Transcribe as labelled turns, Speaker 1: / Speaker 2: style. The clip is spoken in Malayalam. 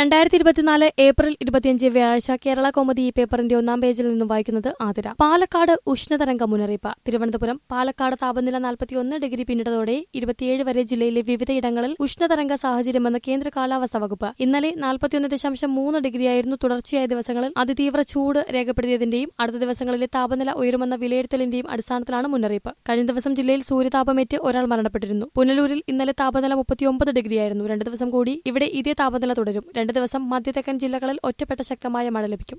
Speaker 1: രണ്ടായിരത്തി ഇരുപത്തിനാല് ഏപ്രിൽ ഇരുപത്തിയഞ്ച് വ്യാഴാഴ്ച കേരള കോമഡി ഈ പേപ്പറിന്റെ ഒന്നാം പേജിൽ നിന്നും വായിക്കുന്നത് ആതിര പാലക്കാട് ഉഷ്ണതരംഗ മുന്നറിയിപ്പ് തിരുവനന്തപുരം പാലക്കാട് താപനില നാൽപ്പത്തിയൊന്ന് ഡിഗ്രി പിന്നിട്ടതോടെ ഇരുപത്തിയേഴ് വരെ ജില്ലയിലെ വിവിധയിടങ്ങളിൽ ഉഷ്ണതരംഗ സാഹചര്യമെന്ന് കേന്ദ്ര കാലാവസ്ഥാ വകുപ്പ് ഇന്നലെ നാൽപ്പത്തിയൊന്ന് ദശാംശം മൂന്ന് ഡിഗ്രിയായിരുന്നു തുടർച്ചയായ ദിവസങ്ങളിൽ അതിതീവ്ര ചൂട് രേഖപ്പെടുത്തിയതിന്റെയും അടുത്ത ദിവസങ്ങളിലെ താപനില ഉയരുമെന്ന വിലയിരുത്തലിന്റെയും അടിസ്ഥാനത്തിലാണ് മുന്നറിയിപ്പ് കഴിഞ്ഞ ദിവസം ജില്ലയിൽ സൂര്യതാപമേറ്റ് ഒരാൾ മരണപ്പെട്ടിരുന്നു പുനലൂരിൽ ഇന്നലെ താപനില മുപ്പത്തിയൊമ്പത് ഡിഗ്രിയായിരുന്നു രണ്ട് ദിവസം കൂടി ഇവിടെ ഇതേ താപനില തുടരും രണ്ട് ദിവസം മധ്യതെക്കൻ ജില്ലകളിൽ ഒറ്റപ്പെട്ട ശക്തമായ മഴ ലഭിക്കും